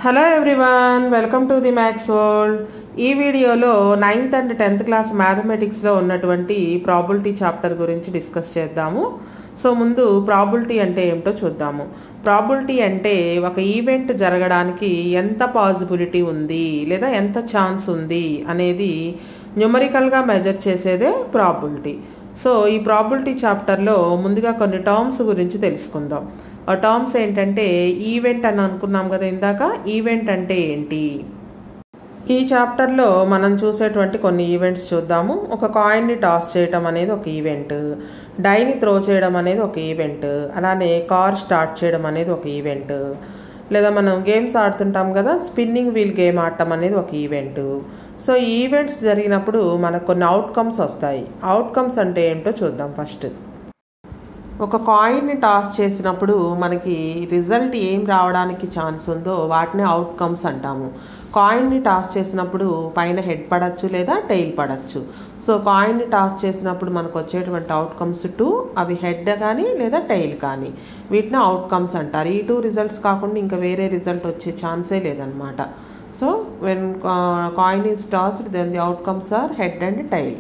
hello everyone welcome to the maths world ఈ వీడియోలో ninth and tenth class మ్యాథమెటిక్స్లో ఉన్నటువంటి ప్రాబిలిటీ చాప్టర్ గురించి డిస్కస్ చేద్దాము సో ముందు ప్రాబిలిటీ అంటే ఏమిటో చూద్దాము ప్రాబిలిటీ అంటే ఒక ఈవెంట్ జరగడానికి ఎంత పాసిబిలిటీ ఉంది లేదా ఎంత ఛాన్స్ ఉంది అనేది న్యూమరికల్గా మెజర్ చేసేదే ప్రాబిలిటీ సో ఈ ప్రాబిలిటీ చాప్టర్లో ముందుగా కొన్ని టర్మ్స్ గురించి తెలుసుకుందాం ఆ టర్మ్స్ ఏంటంటే ఈవెంట్ అని అనుకున్నాం కదా ఇందాక ఈవెంట్ అంటే ఏంటి ఈ చాప్టర్లో మనం చూసేటువంటి కొన్ని ఈవెంట్స్ చూద్దాము ఒక కాయిన్ని టాస్ చేయడం అనేది ఒక ఈవెంట్ డైని త్రో చేయడం అనేది ఒక ఈవెంట్ అలానే కార్ స్టార్ట్ చేయడం అనేది ఒక ఈవెంట్ లేదా మనం గేమ్స్ ఆడుతుంటాం కదా స్పిన్నింగ్ వీల్ గేమ్ ఆడటం అనేది ఒక ఈవెంట్ సో ఈ ఈవెంట్స్ జరిగినప్పుడు మనకు కొన్ని అవుట్కమ్స్ వస్తాయి అవుట్కమ్స్ అంటే ఏంటో చూద్దాం ఫస్ట్ ఒక కాయిన్ని టాస్ చేసినప్పుడు మనకి రిజల్ట్ ఏం రావడానికి ఛాన్స్ ఉందో వాటిని అవుట్కమ్స్ అంటాము కాయిన్ని టాస్ చేసినప్పుడు పైన హెడ్ పడచ్చు లేదా టెయిల్ పడచ్చు సో కాయిన్ని టాస్ చేసినప్పుడు మనకు వచ్చేటువంటి అవుట్కమ్స్ టూ అవి హెడ్ కానీ లేదా టెయిల్ కానీ వీటిని అవుట్కమ్స్ అంటారు ఈ టూ రిజల్ట్స్ కాకుండా ఇంకా వేరే రిజల్ట్ వచ్చే ఛాన్సే లేదనమాట so when coin is tossed then the outcomes are head and tail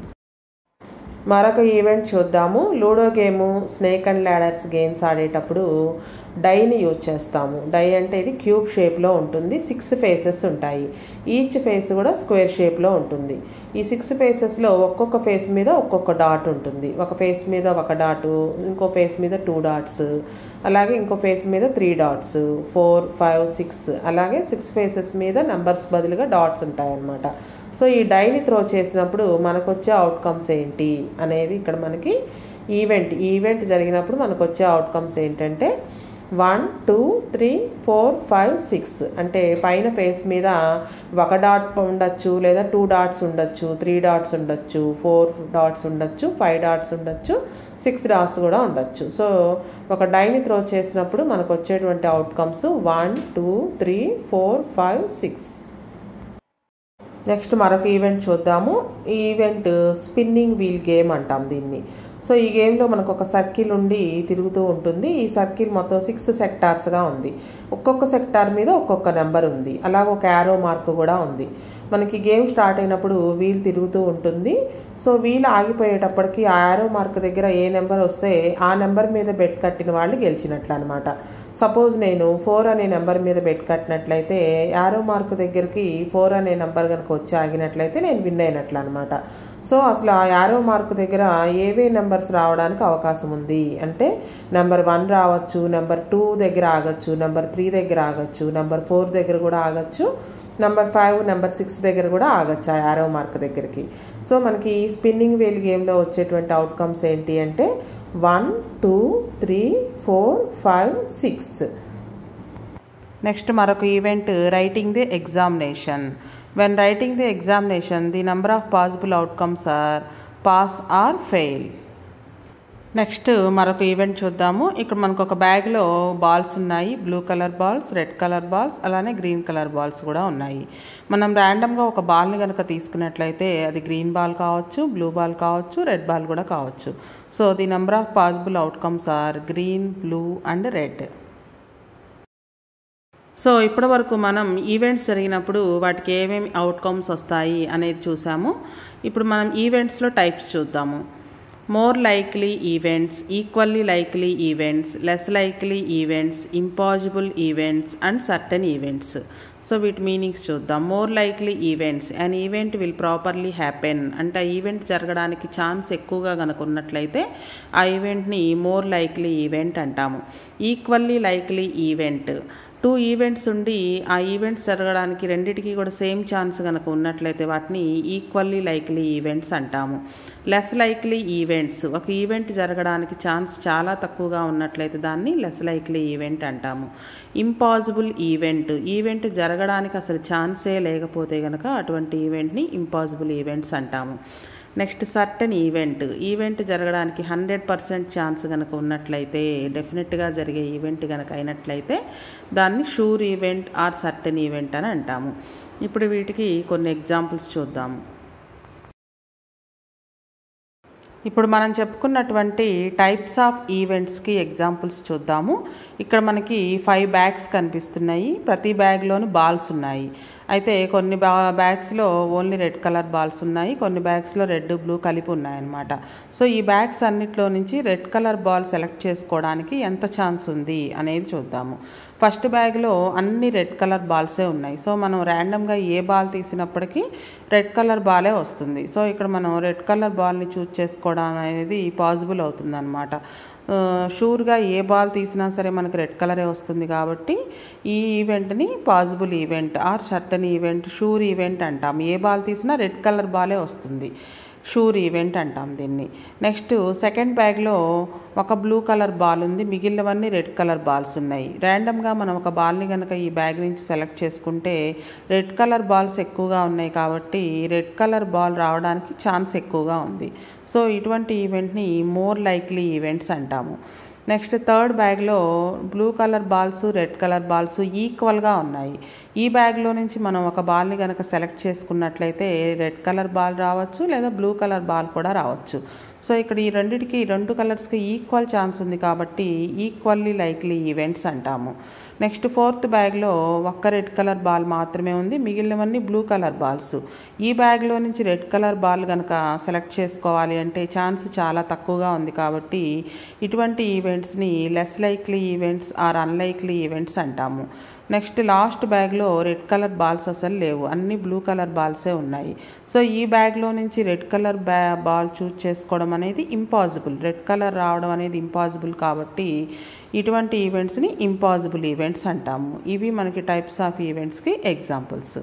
మరొక ఈవెంట్ చూద్దాము ludo game snake and ladders games ఆడేటప్పుడు డైని యూజ్ చేస్తాము డై అంటే ఇది క్యూబ్ షేప్లో ఉంటుంది సిక్స్ ఫేసెస్ ఉంటాయి ఈచ్ ఫేస్ కూడా స్క్వేర్ షేప్లో ఉంటుంది ఈ సిక్స్ ఫేసెస్లో ఒక్కొక్క ఫేస్ మీద ఒక్కొక్క డాట్ ఉంటుంది ఒక ఫేస్ మీద ఒక డాటు ఇంకో ఫేస్ మీద టూ డాట్స్ అలాగే ఇంకో ఫేస్ మీద three dots four five six అలాగే సిక్స్ ఫేసెస్ మీద నెంబర్స్ బదులుగా డాట్స్ ఉంటాయన్నమాట సో ఈ డైని త్రో చేసినప్పుడు మనకు వచ్చే అవుట్కమ్స్ ఏంటి అనేది ఇక్కడ మనకి ఈవెంట్ ఈవెంట్ జరిగినప్పుడు మనకు వచ్చే అవుట్కమ్స్ ఏంటంటే one two three four five six అంటే పైన ఫేస్ మీద ఒక డాట్ ఉండొచ్చు లేదా టూ డాట్స్ ఉండొచ్చు త్రీ డాట్స్ ఉండొచ్చు ఫోర్ డాట్స్ ఉండొచ్చు ఫైవ్ డాట్స్ ఉండొచ్చు సిక్స్ డాట్స్ కూడా ఉండొచ్చు సో ఒక డైని త్రో చేసినప్పుడు మనకు వచ్చేటువంటి outcomes one two three four five six next మరొక ఈవెంట్ చూద్దాము ఈ ఈవెంట్ స్పిన్నింగ్ వీల్ గేమ్ అంటాం దీన్ని సో ఈ గేమ్లో మనకు ఒక సర్కిల్ ఉండి తిరుగుతూ ఉంటుంది ఈ సర్కిల్ మొత్తం సిక్స్ సెక్టార్స్గా ఉంది ఒక్కొక్క సెక్టార్ మీద ఒక్కొక్క నెంబర్ ఉంది అలాగే ఒక యారో మార్క్ కూడా ఉంది మనకి గేమ్ స్టార్ట్ అయినప్పుడు వీల్ తిరుగుతూ ఉంటుంది సో వీల్ ఆగిపోయేటప్పటికి ఆ యారో మార్క్ దగ్గర ఏ నెంబర్ వస్తే ఆ నెంబర్ మీద బెట్ కట్టిన వాళ్ళు గెలిచినట్లు అనమాట సపోజ్ నేను ఫోర్ అనే నెంబర్ మీద బెట్ కట్టినట్లయితే యారో మార్క్ దగ్గరికి ఫోర్ అనే నెంబర్ కనుక వచ్చి ఆగినట్లయితే నేను విన్ అయినట్లు అనమాట సో అసలు ఆ యారో మార్క్ దగ్గర ఏవే నెంబర్స్ రావడానికి అవకాశం ఉంది అంటే నెంబర్ వన్ రావచ్చు నెంబర్ టూ దగ్గర ఆగచ్చు నెంబర్ త్రీ దగ్గర ఆగచ్చు నెంబర్ ఫోర్ దగ్గర కూడా ఆగచ్చు నెంబర్ ఫైవ్ నెంబర్ సిక్స్ దగ్గర కూడా ఆగచ్చు ఆ యారో మార్క్ దగ్గరికి సో మనకి ఈ స్పిన్నింగ్ వేల్ గేమ్లో వచ్చేటువంటి అవుట్కమ్స్ ఏంటి అంటే one two three four five six next మరొక event writing the examination when writing the examination the number of possible outcomes are pass or fail next మరొక ఈవెంట్ చూద్దాము ఇక్కడ మనకు ఒక బ్యాగ్లో బాల్స్ ఉన్నాయి blue colour balls red colour balls అలానే green colour balls కూడా ఉన్నాయి మనం ర్యాండమ్గా ఒక బాల్ని కనుక తీసుకున్నట్లయితే అది గ్రీన్ బాల్ కావచ్చు బ్లూ బాల్ కావచ్చు రెడ్ బాల్ కూడా కావచ్చు so the number of possible outcomes are green blue and red so ఇప్పటి వరకు మనం ఈవెంట్స్ జరిగినప్పుడు వాటికి ఏమేమి అవుట్కమ్స్ వస్తాయి అనేది చూసాము ఇప్పుడు మనం ఈవెంట్స్లో టైప్స్ చూద్దాము more likely events equally likely events less likely events impossible events and certain events so వీటి మీనింగ్స్ చూద్దాం more likely events an event will properly happen అంటే ఆ ఈవెంట్ జరగడానికి ఛాన్స్ ఎక్కువగా కనుక ఉన్నట్లయితే ఆ ఈవెంట్ని మోర్ లైక్లీ ఈవెంట్ అంటాము equally likely event two events ఉండి ఆ ఈవెంట్స్ జరగడానికి రెండింటికి కూడా సేమ్ ఛాన్స్ కనుక ఉన్నట్లయితే వాటిని ఈక్వల్లీ లైక్లీ ఈవెంట్స్ అంటాము లెస్ లైక్లీ ఈవెంట్స్ ఒక ఈవెంట్ జరగడానికి ఛాన్స్ చాలా తక్కువగా ఉన్నట్లయితే దాన్ని లెస్ లైక్లీ ఈవెంట్ అంటాము ఇంపాసిబుల్ ఈవెంట్ ఈవెంట్ జరగడానికి అసలు ఛాన్సే లేకపోతే కనుక అటువంటి ఈవెంట్ని ఇంపాసిబుల్ ఈవెంట్స్ అంటాము నెక్స్ట్ సర్టన్ ఈవెంట్ ఈవెంట్ జరగడానికి హండ్రెడ్ పర్సెంట్ ఛాన్స్ కనుక ఉన్నట్లయితే డెఫినెట్గా జరిగే ఈవెంట్ కనుక అయినట్లయితే దాన్ని sure event or certain event అని అంటాము ఇప్పుడు వీటికి కొన్ని ఎగ్జాంపుల్స్ చూద్దాము ఇప్పుడు మనం చెప్పుకున్నటువంటి టైప్స్ ఆఫ్ ఈవెంట్స్కి ఎగ్జాంపుల్స్ చూద్దాము ఇక్కడ మనకి ఫైవ్ బ్యాగ్స్ కనిపిస్తున్నాయి ప్రతి బ్యాగ్లోనూ బాల్స్ ఉన్నాయి అయితే కొన్ని బా బ్యాగ్స్లో ఓన్లీ రెడ్ కలర్ బాల్స్ ఉన్నాయి కొన్ని బ్యాగ్స్లో రెడ్ బ్లూ కలిపి ఉన్నాయన్నమాట సో ఈ బ్యాగ్స్ అన్నిట్లో నుంచి రెడ్ కలర్ బాల్ సెలెక్ట్ చేసుకోవడానికి ఎంత ఛాన్స్ ఉంది అనేది చూద్దాము ఫస్ట్ బ్యాగ్లో అన్ని రెడ్ కలర్ బాల్సే ఉన్నాయి సో మనం ర్యాండమ్గా ఏ బాల్ తీసినప్పటికీ రెడ్ కలర్ బాలే వస్తుంది సో ఇక్కడ మనం రెడ్ కలర్ బాల్ని చూస్ చేసుకోవడం అనేది పాసిబుల్ అవుతుంది షూర్గా ఏ బాల్ తీసినా సరే మనకు రెడ్ కలరే వస్తుంది కాబట్టి ఈ ఈవెంట్ని possible event or certain event sure event అంటాం ఏ బాల్ తీసినా రెడ్ కలర్ బాలే వస్తుంది షూర్ ఈవెంట్ అంటాం దీన్ని నెక్స్ట్ సెకండ్ బ్యాగ్లో ఒక బ్లూ కలర్ బాల్ ఉంది మిగిలినవన్నీ రెడ్ కలర్ బాల్స్ ఉన్నాయి ర్యాండమ్గా మనం ఒక బాల్ని కనుక ఈ బ్యాగ్ నుంచి సెలెక్ట్ చేసుకుంటే రెడ్ కలర్ బాల్స్ ఎక్కువగా ఉన్నాయి కాబట్టి రెడ్ కలర్ బాల్ రావడానికి ఛాన్స్ ఎక్కువగా ఉంది సో ఇటువంటి ఈవెంట్ని మోర్ లైక్లీ ఈవెంట్స్ అంటాము నెక్స్ట్ థర్డ్ బ్యాగ్లో blue colour balls red colour balls ఈక్వల్గా ఉన్నాయి ఈ బ్యాగ్లో నుంచి మనం ఒక బాల్ని కనుక సెలెక్ట్ చేసుకున్నట్లయితే రెడ్ కలర్ బాల్ రావచ్చు లేదా బ్లూ కలర్ బాల్ కూడా రావచ్చు సో ఇక్కడ ఈ రెండిటికి రెండు కలర్స్కి ఈక్వల్ ఛాన్స్ ఉంది కాబట్టి ఈక్వల్లీ లైక్లీ ఈవెంట్స్ అంటాము నెక్స్ట్ ఫోర్త్ బ్యాగ్లో ఒక్క రెడ్ కలర్ బాల్ మాత్రమే ఉంది మిగిలినవన్నీ బ్లూ కలర్ బాల్స్ ఈ బ్యాగ్లో నుంచి రెడ్ కలర్ బాల్ కనుక సెలెక్ట్ చేసుకోవాలి అంటే ఛాన్స్ చాలా తక్కువగా ఉంది కాబట్టి ఇటువంటి ఈవెంట్స్ని less likely events or unlikely events అంటాము నెక్స్ట్ లాస్ట్ బ్యాగ్లో రెడ్ కలర్ బాల్స్ అసలు లేవు అన్ని బ్లూ కలర్ బాల్సే ఉన్నాయి సో ఈ బ్యాగ్లో నుంచి రెడ్ కలర్ బ్యా బాల్ చూస్ చేసుకోవడం అనేది ఇంపాసిబుల్ రెడ్ కలర్ రావడం అనేది ఇంపాసిబుల్ కాబట్టి ఇటువంటి ఈవెంట్స్ని ఇంపాసిబుల్ ఈవెంట్స్ అంటాము ఇవి మనకి టైప్స్ ఆఫ్ ఈవెంట్స్కి ఎగ్జాంపుల్స్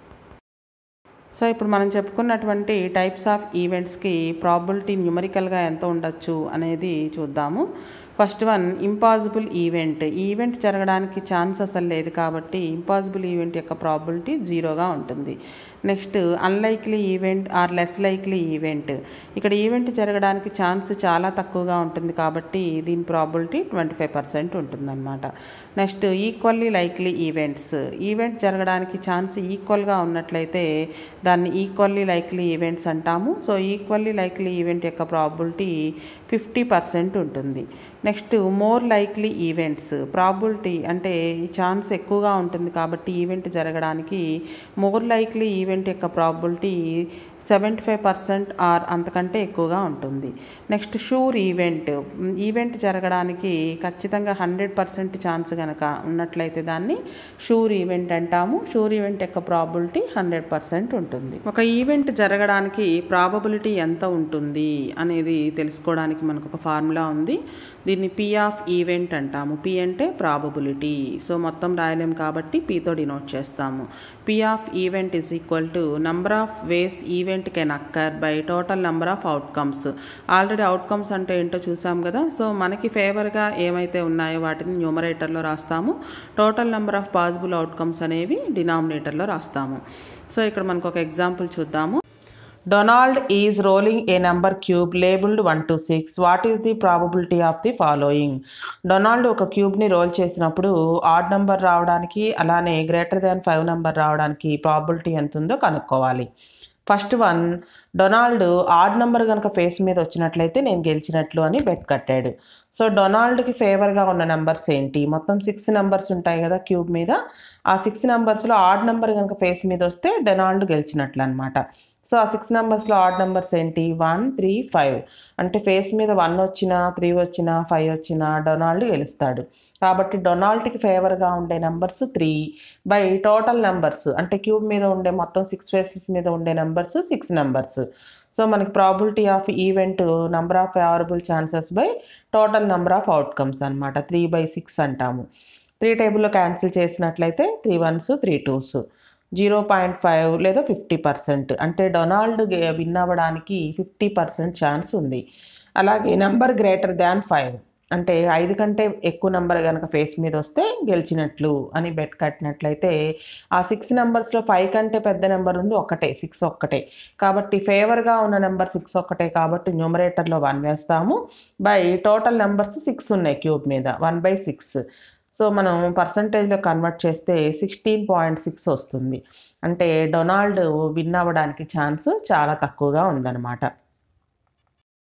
సో ఇప్పుడు మనం చెప్పుకున్నటువంటి టైప్స్ ఆఫ్ ఈవెంట్స్కి ప్రాబిలిటీ న్యూమరికల్గా ఎంత ఉండొచ్చు అనేది చూద్దాము first one impossible event event జరగడానికి ఛాన్స్ అసలు లేదు కాబట్టి ఇంపాసిబుల్ ఈవెంట్ యొక్క ప్రాబిలిటీ జీరోగా ఉంటుంది next unlikely event or less likely event ఇక్కడ ఈవెంట్ జరగడానికి ఛాన్స్ చాలా తక్కువగా ఉంటుంది కాబట్టి దీని ప్రాబిలిటీ ట్వంటీ ఫైవ్ పర్సెంట్ ఉంటుందన్నమాట next equally likely events event జరగడానికి ఛాన్స్ ఈక్వల్గా ఉన్నట్లయితే దాన్ని ఈక్వల్లీ లైక్లీ ఈవెంట్స్ అంటాము సో ఈక్వల్లీ లైక్లీ ఈవెంట్ యొక్క ప్రాబిలిటీ ఫిఫ్టీ పర్సెంట్ ఉంటుంది next more likely events probability అంటే ఈ ఛాన్స్ ఎక్కువగా ఉంటుంది కాబట్టి ఈవెంట్ జరగడానికి మోర్ లైక్లీ ఈవెంట్ యొక్క probability seventy five percent or అంతకంటే ఎక్కువగా ఉంటుంది నెక్స్ట్ షూర్ ఈవెంట్ ఈవెంట్ జరగడానికి ఖచ్చితంగా హండ్రెడ్ పర్సెంట్ ఛాన్స్ కనుక ఉన్నట్లయితే దాన్ని షూర్ ఈవెంట్ అంటాము షూర్ ఈవెంట్ యొక్క ప్రాబిలిటీ హండ్రెడ్ పర్సెంట్ ఉంటుంది ఒక ఈవెంట్ జరగడానికి ప్రాబబిలిటీ ఎంత ఉంటుంది అనేది తెలుసుకోవడానికి మనకు ఒక ఫార్ములా ఉంది దీన్ని పి ఆఫ్ ఈవెంట్ అంటాము పి అంటే ప్రాబబిలిటీ సో మొత్తం రాయలేం కాబట్టి పితో డినోట్ చేస్తాము P of event is equal to number of ways event can occur by total number of outcomes already outcomes అంటే ఏంటో చూసాం కదా సో మనకి ఫేవర్గా ఏమైతే ఉన్నాయో వాటిని న్యూమరేటర్లో రాస్తాము total number of possible outcomes అనేవి డినామినేటర్లో రాస్తాము సో ఇక్కడ మనకు ఒక ఎగ్జాంపుల్ చూద్దాము Donald is rolling a number cube labeled one two six what is the probability of the following Donald ఒక క్యూబ్ని రోల్ చేసినప్పుడు ఆడ్ నెంబర్ రావడానికి అలానే గ్రేటర్ దాన్ ఫైవ్ నెంబర్ రావడానికి ప్రాబిలిటీ ఎంత ఉందో కనుక్కోవాలి first one Donald odd number కనుక ఫేస్ మీద వచ్చినట్లయితే నేను గెలిచినట్లు అని బెట్ కట్టాడు సో డొనాల్డ్కి ఫేవర్గా ఉన్న నెంబర్స్ ఏంటి మొత్తం సిక్స్ నెంబర్స్ ఉంటాయి కదా క్యూబ్ మీద ఆ సిక్స్ నెంబర్స్లో ఆడ్ నెంబర్ కనుక ఫేస్ మీద వస్తే డొనాల్డ్ గెలిచినట్లు అనమాట సో ఆ సిక్స్ నెంబర్స్లో ఆడ్ నెంబర్స్ ఏంటి వన్ త్రీ ఫైవ్ అంటే ఫేస్ మీద వన్ వచ్చినా త్రీ వచ్చినా ఫైవ్ వచ్చినా డొనాల్డ్ గెలుస్తాడు కాబట్టి డొనాల్డ్కి ఫేవర్గా ఉండే numbers three by total numbers అంటే క్యూబ్ మీద ఉండే మొత్తం సిక్స్ ఫేసెస్ మీద ఉండే నెంబర్స్ సిక్స్ నెంబర్స్ సో మనకి probability of event number of favourable chances by total number of outcomes అనమాట త్రీ బై సిక్స్ అంటాము త్రీ టేబుల్లో క్యాన్సిల్ చేసినట్లయితే three ones three twos zero point five లేదా ఫిఫ్టీ పర్సెంట్ అంటే Donald win అవ్వడానికి fifty percent chance ఉంది అలాగే number greater than five అంటే ఐదు కంటే ఎక్కువ నెంబర్ కనుక ఫేస్ మీద వస్తే గెలిచినట్లు అని బెట్ కట్టినట్లయితే ఆ సిక్స్ నెంబర్స్లో ఫైవ్ కంటే పెద్ద నెంబర్ ఉంది ఒక్కటే సిక్స్ ఒక్కటే కాబట్టి ఫేవర్గా ఉన్న నెంబర్ సిక్స్ ఒక్కటే కాబట్టి న్యూమరేటర్లో వన్ వేస్తాము బై టోటల్ నెంబర్స్ సిక్స్ ఉన్నాయి క్యూబ్ మీద వన్ బై సిక్స్ సో మనం పర్సంటేజ్లో కన్వర్ట్ చేస్తే సిక్స్టీన్ పాయింట్ సిక్స్ వస్తుంది అంటే డొనాల్డ్ విన్ అవ్వడానికి ఛాన్స్ చాలా తక్కువగా ఉందన్నమాట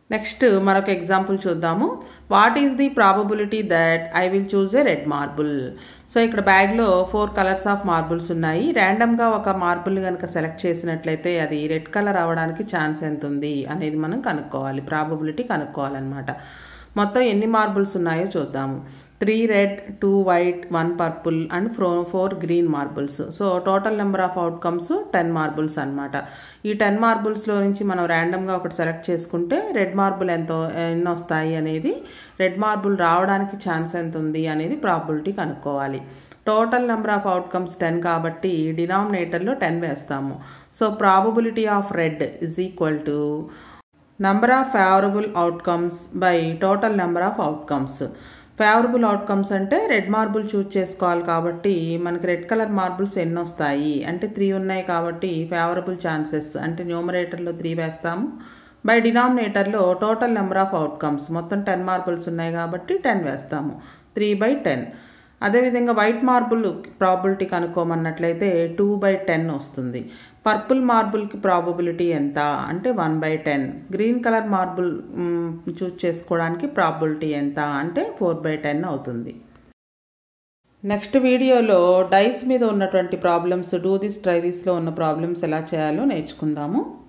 నెక్స్ట్ మరొక ఎగ్జాంపుల్ చూద్దాము what is the probability that I will choose a red marble so ఇక్కడ బ్యాగ్లో ఫోర్ కలర్స్ ఆఫ్ మార్బుల్స్ ఉన్నాయి ర్యాండమ్గా ఒక మార్బుల్ కనుక సెలెక్ట్ చేసినట్లయితే అది రెడ్ కలర్ అవ్వడానికి ఛాన్స్ ఎంత ఉంది అనేది మనం కనుక్కోవాలి ప్రాబబిలిటీ కనుక్కోవాలన్నమాట మొత్తం ఎన్ని మార్బుల్స్ ఉన్నాయో చూద్దాము three red two white one purple and ఫ్రో four green marbles so total number of outcomes ten marbles అనమాట ఈ టెన్ మార్బుల్స్లో నుంచి మనం ర్యాండమ్గా ఒకటి సెలెక్ట్ చేసుకుంటే రెడ్ మార్బుల్ ఎంతో ఎన్ని వస్తాయి అనేది రెడ్ మార్బుల్ రావడానికి ఛాన్స్ ఎంత ఉంది అనేది ప్రాబిలిటీ కనుక్కోవాలి total number of outcomes ten కాబట్టి డినామినేటర్లో టెన్ వేస్తాము so probability of red is equal to number of favourable outcomes by total number of outcomes favourable outcomes అంటే రెడ్ మార్బుల్ చూజ్ చేసుకోవాలి కాబట్టి మనకి రెడ్ కలర్ మార్బుల్స్ ఎన్ని వస్తాయి అంటే త్రీ ఉన్నాయి కాబట్టి ఫేవరబుల్ ఛాన్సెస్ అంటే న్యూమరేటర్లో త్రీ వేస్తాము బై డినామినేటర్లో టోటల్ నెంబర్ ఆఫ్ అవుట్కమ్స్ మొత్తం టెన్ మార్బుల్స్ ఉన్నాయి కాబట్టి టెన్ వేస్తాము త్రీ బై టెన్ అదేవిధంగా వైట్ మార్బుల్ ప్రాబిలిటీ కనుక్కోమన్నట్లయితే టూ బై టెన్ వస్తుంది పర్పుల్ మార్బుల్కి ప్రాబబిలిటీ ఎంత అంటే one by ten green colour marble choose చేసుకోవడానికి ప్రాబిలిటీ ఎంత అంటే ఫోర్ బై టెన్ అవుతుంది నెక్స్ట్ వీడియోలో డైస్ మీద ఉన్నటువంటి ప్రాబ్లమ్స్ డూ దిస్ ట్రై దిస్లో ఉన్న ప్రాబ్లమ్స్ ఎలా చేయాలో నేర్చుకుందాము